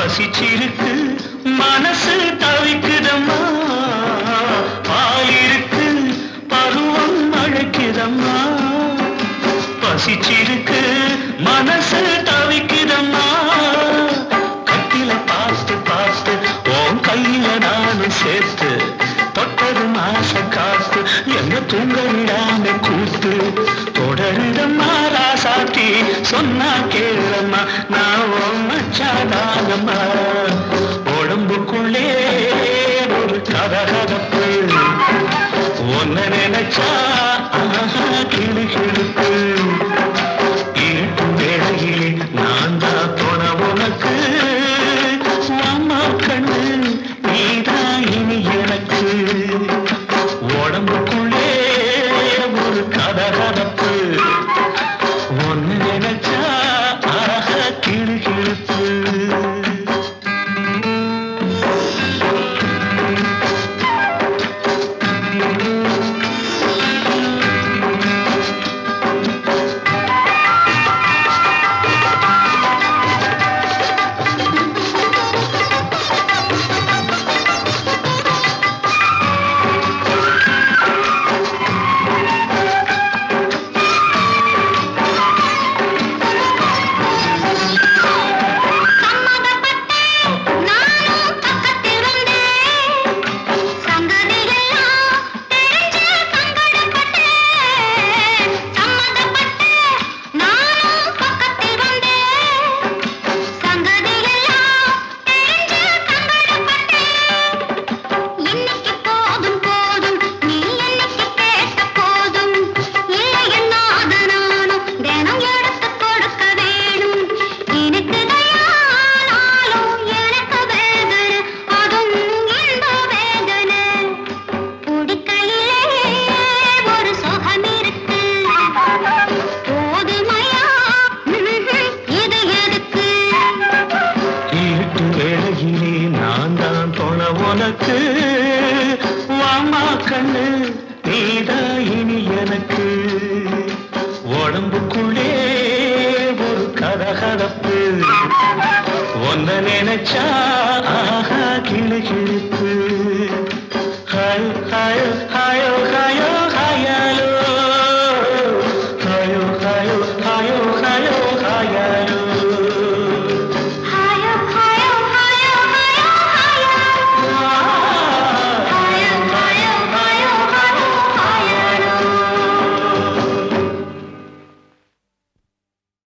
பசிச்சிருக்கு மனசு தவிக்குதம்மா பால் இருக்கு பருவம் அழைக்குதம்மா பசிச்சிருக்கு மனசு தவிக்குதம்மா கட்டில பார்த்து பார்த்து உன் கையில நானும் சேர்த்து தொட்டது மாச காத்து என்ன தூங்க விடாம கூத்து தொடருதம்மா ராசாத்தி சொன்னா கேளம்மா நான் உன் மச்சாதானம்மா உடம்புக்குள்ளே ஒரு கதகதப்பு ஒன்ன நினைச்சா ஆஹா, கிளு கிளுப்பு இருட்டு வேளையிலே நான் தான் தொண உனக்கு அம்மா கண்ணு நீதான் இனி எனக்கு உடம்புக்குள்ளே ஒரு கதகதப்பு ஒன்னு நினைச்சா ஆக கிளு கிளுப்பு நானும் பக்கத்திருந்தேன் சங்கதியெல்லாம் தெரிஞ்சு சங்கடப்பட்டேன் சம்மதப்பட்டு நானும் பக்கத்திருந்தேன் சங்கதியெல்லாம் தெரிஞ்சு சங்கடப்பட்டேன் இன்னைக்கு போதும் போதும் நீ என்னைக்கு கேட்ட போதும் இல்லை என்னாத நானும் தினம் எடுத்து கொடுக்க வேணும் எனக்கு தயானாலும் எனக்கு வேதனை அதுவும் இந்த வேதனை குடிக்கையிலே ஒரு சுகம் இருக்கு போதுமையா இது எதுக்கு இருட்டு வேளையிலே நான் தான் தொண உனக்கு வாமா கண்ணு நீதான் இனி எனக்கு உடம்புக்குள்ளே ஒரு கதகதப்பு ஒன்ன நினைச்சா